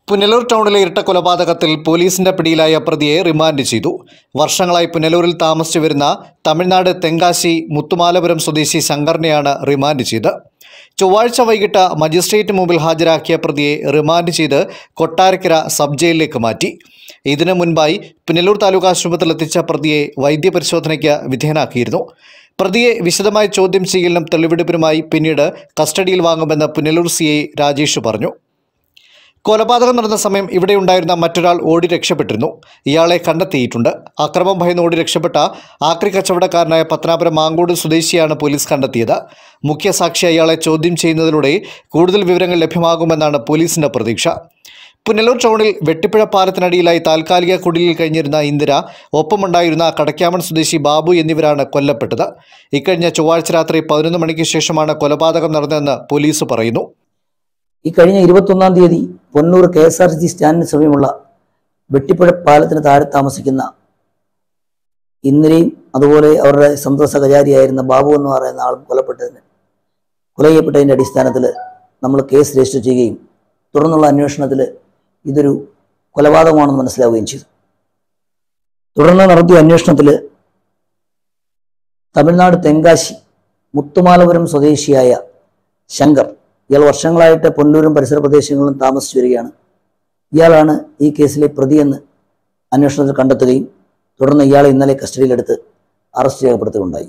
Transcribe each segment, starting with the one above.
പുനലൂർ ടൗണിലെ ഇരട്ട കൊലപാതകത്തിൽ പോലീസിന്റെ പിടിയിലായ പ്രതിയെ റിമാൻഡ് ചെയ്തു വർഷങ്ങളായി പുനലൂരിൽ താമസിച്ചു വരുന്ന തമിഴ്നാട് തെങ്കാശി മുത്തുമാലപുരം സ്വദേശി ശങ്കറിനെയാണ് റിമാൻഡ് ചെയ്ത് ചൊവ്വാഴ്ച വൈകിട്ട് മജിസ്ട്രേറ്റ് മുമ്പിൽ ഹാജരാക്കിയ പ്രതിയെ റിമാൻഡ് ചെയ്ത് കൊട്ടാരക്കര സബ് ജയിലിലേക്ക് മാറ്റി ഇതിനു മുൻപായി പുനലൂർ താലൂക്ക് ആശുപത്രിയിൽ എത്തിച്ച പ്രതിയെ വൈദ്യപരിശോധനയ്ക്ക് വിധേയനാക്കിയിരുന്നു പ്രതിയെ വിശദമായ ചോദ്യം ചെയ്യലിനും തെളിവെടുപ്പിനുമായി പിന്നീട് കസ്റ്റഡിയിൽ വാങ്ങുമെന്ന് പുനലൂർ സി ഐ രാജേഷ് പറഞ്ഞു കൊലപാതകം നടന്ന സമയം ഇവിടെയുണ്ടായിരുന്ന മറ്റൊരാൾ ഓടി രക്ഷപ്പെട്ടിരുന്നു ഇയാളെ കണ്ടെത്തിയിട്ടുണ്ട് അക്രമം ഭയന്ന് ഓടി രക്ഷപ്പെട്ട ആക്രി കച്ചവടക്കാരനായ പത്തനാപുരം മാങ്കോട് സ്വദേശിയാണ് പോലീസ് കണ്ടെത്തിയത് മുഖ്യ സാക്ഷി അയാളെ ചോദ്യം ചെയ്യുന്നതിലൂടെ കൂടുതൽ വിവരങ്ങൾ ലഭ്യമാകുമെന്നാണ് പോലീസിന്റെ പ്രതീക്ഷ പുനലൂർ ടൗണിൽ വെട്ടിപ്പുഴ പാലത്തിനടിയിലായി താൽക്കാലിക കുടിലിൽ കഴിഞ്ഞിരുന്ന ഇന്ദിര ഒപ്പമുണ്ടായിരുന്ന കടക്കാമൺ സ്വദേശി ബാബു എന്നിവരാണ് കൊല്ലപ്പെട്ടത് ഇക്കഴിഞ്ഞ ചൊവ്വാഴ്ച രാത്രി പതിനൊന്ന് മണിക്ക് ശേഷമാണ് കൊലപാതകം നടന്നതെന്ന് പോലീസ് പറയുന്നു ഈ കഴിഞ്ഞ ഇരുപത്തൊന്നാം തീയതി Ponnur K S R T C സ്റ്റാൻഡിന് സമീപമുള്ള വെട്ടിപ്പുഴ പാലത്തിന് താഴെ താമസിക്കുന്ന ഇന്ദിരയും അതുപോലെ അവരുടെ സ്വന്തം സഹചാരിയായിരുന്ന ബാബു എന്ന് പറയുന്ന ആളും കൊലപ്പെട്ടതിന് കൊല ചെയ്യപ്പെട്ടതിൻ്റെ അടിസ്ഥാനത്തിൽ നമ്മൾ കേസ് രജിസ്റ്റർ ചെയ്യുകയും തുടർന്നുള്ള അന്വേഷണത്തിൽ ഇതൊരു കൊലപാതകമാണെന്ന് മനസ്സിലാവുകയും ചെയ്തു തുടർന്ന് നടത്തിയ അന്വേഷണത്തിൽ തമിഴ്നാട് തെങ്കാശി മുത്തുമാലപുരം സ്വദേശിയായ ശങ്കർ ഇയാൾ വർഷങ്ങളായിട്ട് പൊന്നൂരും പരിസര പ്രദേശങ്ങളിലും താമസിച്ചു വരികയാണ് ഇയാളാണ് ഈ കേസിലെ പ്രതിയെന്ന് അന്വേഷണത്തിൽ കണ്ടെത്തുകയും തുടർന്ന് ഇയാളെ ഇന്നലെ കസ്റ്റഡിയിലെടുത്ത് അറസ്റ്റ് രേഖപ്പെടുത്തുകയുണ്ടായി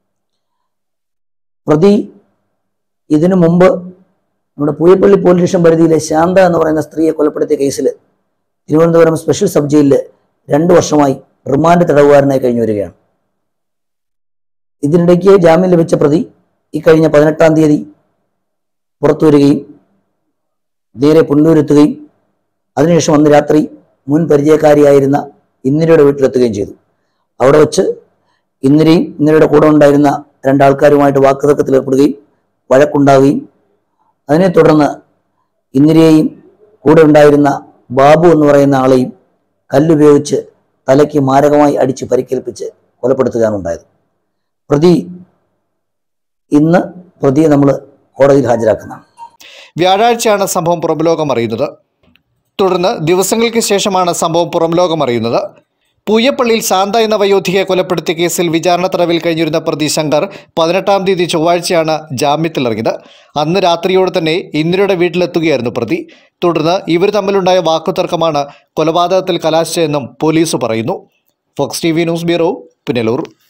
പ്രതി ഇതിനു മുമ്പ് നമ്മുടെ പൂയപ്പള്ളി പോലീസ് സ്റ്റേഷൻ പരിധിയിലെ ശാന്ത എന്ന് പറയുന്ന സ്ത്രീയെ കൊലപ്പെടുത്തിയ കേസിൽ തിരുവനന്തപുരം സ്പെഷ്യൽ സബ് ജയിലിൽ രണ്ട് വർഷമായി റിമാൻഡ് തടവുകാരനായി കഴിഞ്ഞു വരികയാണ് ഇതിനിടയ്ക്ക് ജാമ്യം ലഭിച്ച പ്രതി ഈ കഴിഞ്ഞ പതിനെട്ടാം തീയതി പുറത്തു വരികയും നേരെ പുന്നൂരെത്തുകയും അതിനുശേഷം അന്ന് രാത്രി മുൻ പരിചയക്കാരിയായിരുന്ന ഇന്ദിരയുടെ വീട്ടിലെത്തുകയും ചെയ്തു അവിടെ വെച്ച് ഇന്ദിരയും ഇന്ദിരയുടെ കൂടെ ഉണ്ടായിരുന്ന രണ്ടാൾക്കാരുമായിട്ട് വാക്കുതർക്കത്തിൽ ഏർപ്പെടുകയും വഴക്കുണ്ടാവുകയും അതിനെ തുടർന്ന് ഇന്ദിരയെയും കൂടെ ഉണ്ടായിരുന്ന ബാബു എന്ന് പറയുന്ന ആളെയും കല്ലുപയോഗിച്ച് തലയ്ക്ക് മാരകമായി അടിച്ച് പരിക്കേൽപ്പിച്ച് കൊലപ്പെടുത്തുകയാണ് ഉണ്ടായത് പ്രതി ഇന്ന് പ്രതിയെ നമ്മൾ കോടതിയിൽ ഹാജരാക്കുന്നതാണ് വ്യാഴാഴ്ചയാണ് സംഭവം പുറംലോകം അറിയുന്നത് തുടർന്ന് ദിവസങ്ങൾക്ക് ശേഷമാണ് സംഭവം പുറംലോകം അറിയുന്നത് പൂയപ്പള്ളിയിൽ ശാന്ത എന്ന വയോധികയെ കൊലപ്പെടുത്തിയ കേസിൽ വിചാരണ തടവിൽ കഴിഞ്ഞിരുന്ന പ്രതി ശങ്കർ പതിനെട്ടാം തീയതി ചൊവ്വാഴ്ചയാണ് ജാമ്യത്തിലിറങ്ങിയത് അന്ന് രാത്രിയോടെ തന്നെ ഇന്ദിരയുടെ വീട്ടിലെത്തുകയായിരുന്നു പ്രതി തുടർന്ന് ഇവർ തമ്മിലുണ്ടായ വാക്കുതർക്കമാണ് കൊലപാതകത്തിൽ കലാശിച്ചതെന്നും പോലീസ് പറയുന്നു Fox T V news bureau Punalur